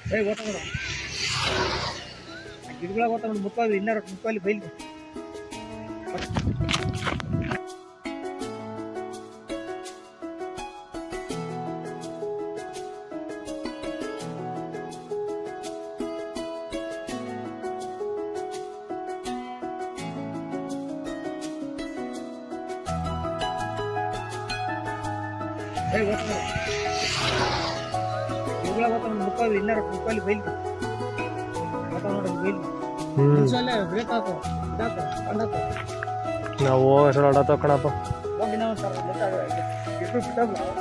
ಏ ಗೊತ್ತ ನೋಡ ಗಿಡಗಳ ಗೊತ್ತ ನೋಡಿ ಮುಕ್ಕಾವಿ ಇನ್ನಾರ ಮುಕ್ಕಾಲಿ ಬೈಲಿ ಏ ಗೊತ್ತ ನೋಡ ಗಿಡಗಳ ಗೊತ್ತ ನೋಡಿ ಮುಕ್ಕಾವಿ ಇನ್ನಾರ ಮುಕ್ಕಾಲಿ ಬೈಲಿ ಗೊತ್ತ ನೋಡಿ ಬೈಲಿ ಹ್ಮ್ ನಿಲ್ಸಲ್ಲೇ ಬ್ರೇಕ್ ಹಾಕು ಇದಾಕು ಕಂಡಾಕು ನಾವು ಹೆಸರು ಆಡತ್ತೋ ಕಣಪ್ಪ ಒಂದಿನ ಒಂದು ಗಿಡ ಬಿಟ್ಟಾಗ